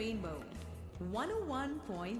Rainbow 101.9.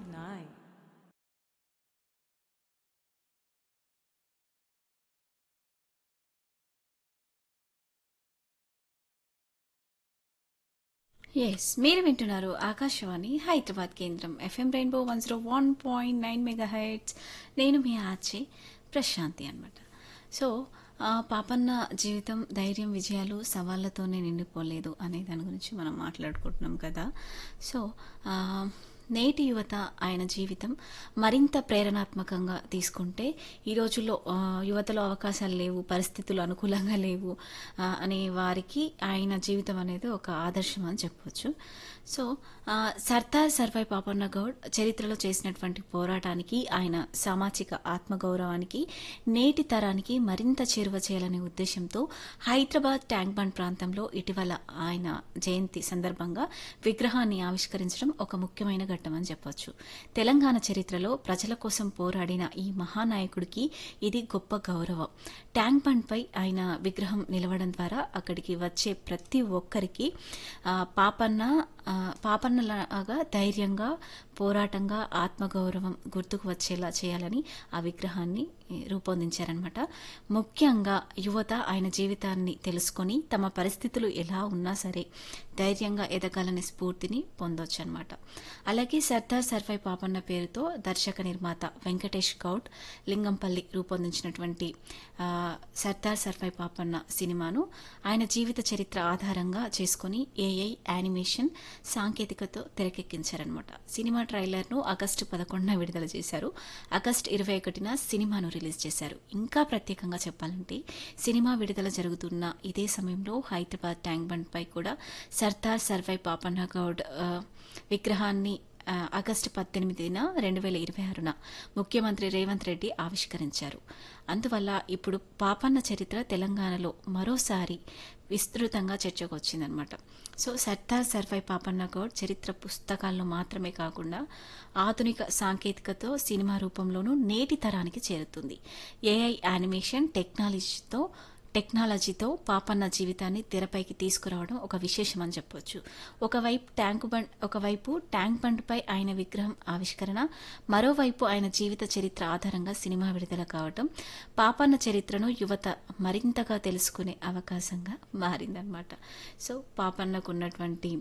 Yes మీరు వింటున్నారు ఆకాశవాణి హైదరాబాద్ కేంద్రం FM rainbow one zero one point nine mega hits నేను మీ ఆర్చే ప్రశాంతి అనమాట సో ఆ, పాపన్న జీవితం ధైర్యం విజయాలు సవాళ్లతోనే నిండిపోలేదు అనే దాని గురించి మనం మాట్లాడుకుంటున్నాం కదా సో ఆ, నేటి యువత ఆయన జీవితం మరింత ప్రేరణాత్మకంగా తీసుకుంటే ఈ రోజుల్లో ఆ, యువతలో అవకాశాలు లేవు పరిస్థితులు అనుకూలంగా లేవు ఆ, అనే వారికి ఆయన జీవితం అనేది ఒక ఆదర్శం అని చెప్పవచ్చు సో ఆ, సర్దార్ సర్వై పాపన్న గౌడ్ చరిత్రలో చేసినటువంటి పోరాటానికి ఆయన సామాజిక ఆత్మగౌరవానికి నేటి తరానికి మరింత చేరువ చేయాలనే ఉద్దేశంతో హైదరాబాద్ ట్యాంక్ బండ్ ప్రాంతంలో ఇటీవల ఆయన జయంతి సందర్భంగా విగ్రహాన్ని ఆవిష్కరించడం ఒక ముఖ్యమైన ఘట్టం అని చెప్పొచ్చు తెలంగాణ చరిత్రలో ప్రజల కోసం పోరాడిన ఈ మహానాయకుడికి ఇది గొప్ప గౌరవం ట్యాంక్ బండ్ పై ఆయన విగ్రహం నిలవడం ద్వారా అక్కడికి వచ్చే ప్రతి ఒక్కరికి ఆ, పాపన్న ఆ, పాపన్నలాగా ధైర్యంగా పోరాటంగా ఆత్మగౌరవం గుర్తుకు వచ్చేలా చేయాలని ఆ విగ్రహాన్ని ఏ, రూపొందించారనమాట ముఖ్యంగా యువత ఆయన జీవితాన్ని తెలుసుకొని తమ పరిస్థితులు ఎలా ఉన్నా సరే ధైర్యంగా ఎదగాలనే స్ఫూర్తిని పొందొచ్చు అనమాట అలాగే సర్దార్ సర్వై పాపన్న పేరుతో దర్శక నిర్మాత వెంకటేష్ గౌడ్ లింగంపల్లి రూపొందించినటువంటి ఆ, సర్దార్ సర్వై పాపన్న సినిమాను ఆయన జీవిత చరిత్ర ఆధారంగా చేసుకొని ఏఐ యానిమేషన్ సాంకేతికతో తెరకెక్కించారనమాట సినిమా ట్రైలర్ను ఆగస్టు పదకొండున విడుదల చేశారు ఆగస్టు ఇరవై ఒకటిన సినిమాను రిలీజ్ చేశారు ఇంకా ప్రత్యేకంగా చెప్పాలంటే సినిమా విడుదల జరుగుతున్న ఇదే సమయంలో హైదరాబాద్ ట్యాంక్ బండ్ పై కూడా సర్దార్ సర్వై పాపన్న గౌడ్ ఆ, విగ్రహాన్ని ఆ, ఆగస్టు పద్దెనిమిదిన రెండు వేల ఇరవై ఆరున ముఖ్యమంత్రి రేవంత్ రెడ్డి ఆవిష్కరించారు అందువల్ల ఇప్పుడు పాపన్న చరిత్ర తెలంగాణలో మరోసారి విస్తృతంగా చర్చకు వచ్చిందనమాట సో సర్దార్ సర్వై పాపన్న గౌడ్ చరిత్ర పుస్తకాల్లో మాత్రమే కాకుండా ఆధునిక సాంకేతికతో సినిమా రూపంలోనూ నేటి తరానికి చేరుతుంది ఏఐ యానిమేషన్ టెక్నాలజీతో టెక్నాలజీతో పాపన్న జీవితాన్ని తెరపైకి తీసుకురావడం ఒక విశేషం అని చెప్పొచ్చు ఒకవైపు ట్యాంక్ బండ్ ఒకవైపు ట్యాంక్ బండ్పై ఆయన విగ్రహం ఆవిష్కరణ మరోవైపు ఆయన జీవిత చరిత్ర ఆధారంగా సినిమా విడుదల కావడం పాపన్న చరిత్రను యువత మరింతగా తెలుసుకునే అవకాశంగా మారిందనమాట సో పాపన్నకు ఉన్నటువంటి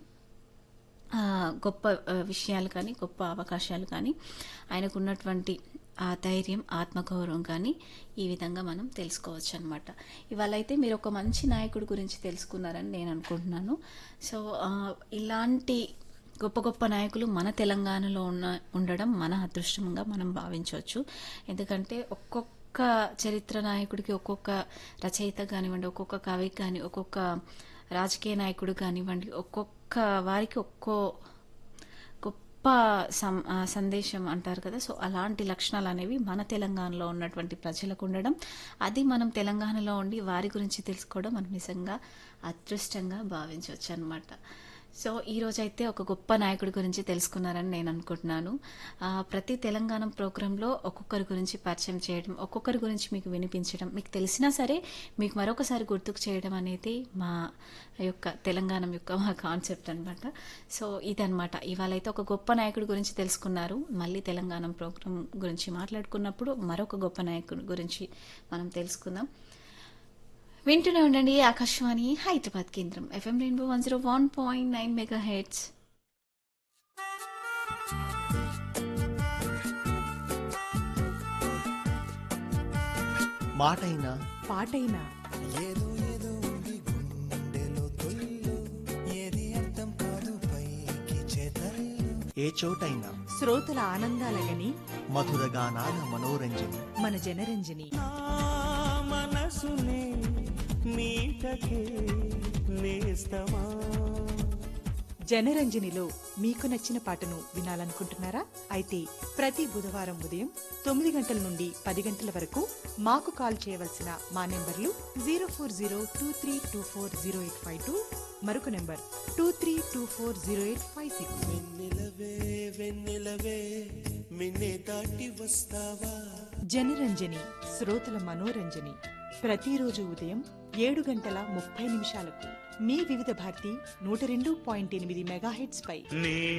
ఆ, గొప్ప ఆ, విషయాలు కానీ గొప్ప అవకాశాలు కానీ ఆయనకు ఉన్నటువంటి ఆ ధైర్యం ఆత్మగౌరవం కానీ ఈ విధంగా మనం తెలుసుకోవచ్చు అనమాట ఇవాళ అయితే మీరు ఒక మంచి నాయకుడి గురించి తెలుసుకున్నారని నేను అనుకుంటున్నాను సో ఆ, ఇలాంటి గొప్ప గొప్ప నాయకులు మన తెలంగాణలో ఉన్న ఉండడం మన అదృష్టంగా మనం భావించవచ్చు ఎందుకంటే ఒక్కొక్క చరిత్ర నాయకుడికి ఒక్కొక్క రచయిత కానివ్వండి ఒక్కొక్క కవి కానీ ఒక్కొక్క రాజకీయ నాయకుడు కానివ్వండి ఒక్కొక్క వారికి ఒక్కో గొప్ప సం ఆ, సందేశం అంటారు కదా సో అలాంటి లక్షణాలు అనేవి మన తెలంగాణలో ఉన్నటువంటి ప్రజలకు ఉండడం అది మనం తెలంగాణలో ఉండి వారి గురించి తెలుసుకోవడం మనం నిజంగా అదృష్టంగా భావించవచ్చు అనమాట సో ఈ రోజైతే ఒక గొప్ప నాయకుడి గురించి తెలుసుకున్నారని నేను అనుకుంటున్నాను ఆ, ప్రతి తెలంగాణ ప్రోగ్రాంలో ఒక్కొక్కరి గురించి పరిచయం చేయడం ఒక్కొక్కరి గురించి మీకు వినిపించడం మీకు తెలిసినా సరే మీకు మరొకసారి గుర్తుకు చేయడం అనేది మా యొక్క తెలంగాణ యొక్క మా కాన్సెప్ట్ అనమాట సో ఇదనమాట ఇవాళ అయితే ఒక గొప్ప నాయకుడి గురించి తెలుసుకున్నారు మళ్ళీ తెలంగాణ ప్రోగ్రాం గురించి మాట్లాడుకున్నప్పుడు మరొక గొప్ప నాయకుడి గురించి మనం తెలుసుకుందాం వింటూనే ఉండండి ఆకాశవాణి హైదరాబాద్ కేంద్రం FM rainbow one zero one point nine mega hits మాటైనా పాటైనా ఏ చోటైనా శ్రోతల ఆనందాలగని మధుర గానాల మనోరంజని మన జనరంజని మనసునే మీటకే నేస్తమా జనరంజనిలో మీకు నచ్చిన పాటను వినాలనుకుంటున్నారా అయితే ప్రతి బుధవారం ఉదయం తొమ్మిది గంటల నుండి పది గంటల వరకు మాకు కాల్ చేయవలసిన మా నెంబర్లు zero four zero two three two four zero eight five two మరొక number two three two four zero eight five six వెన్నెలవే వెన్నెలవే మిన్నే దాటి వస్తావా జనరంజని శ్రోతల మనోరంజని ప్రతిరోజు ఉదయం ఏడు గంటల ముప్పై నిమిషాలకు మీ వివిధ భారతి నూట రెండు పాయింట్ ఎనిమిది మెగాహెట్స్ పై నీ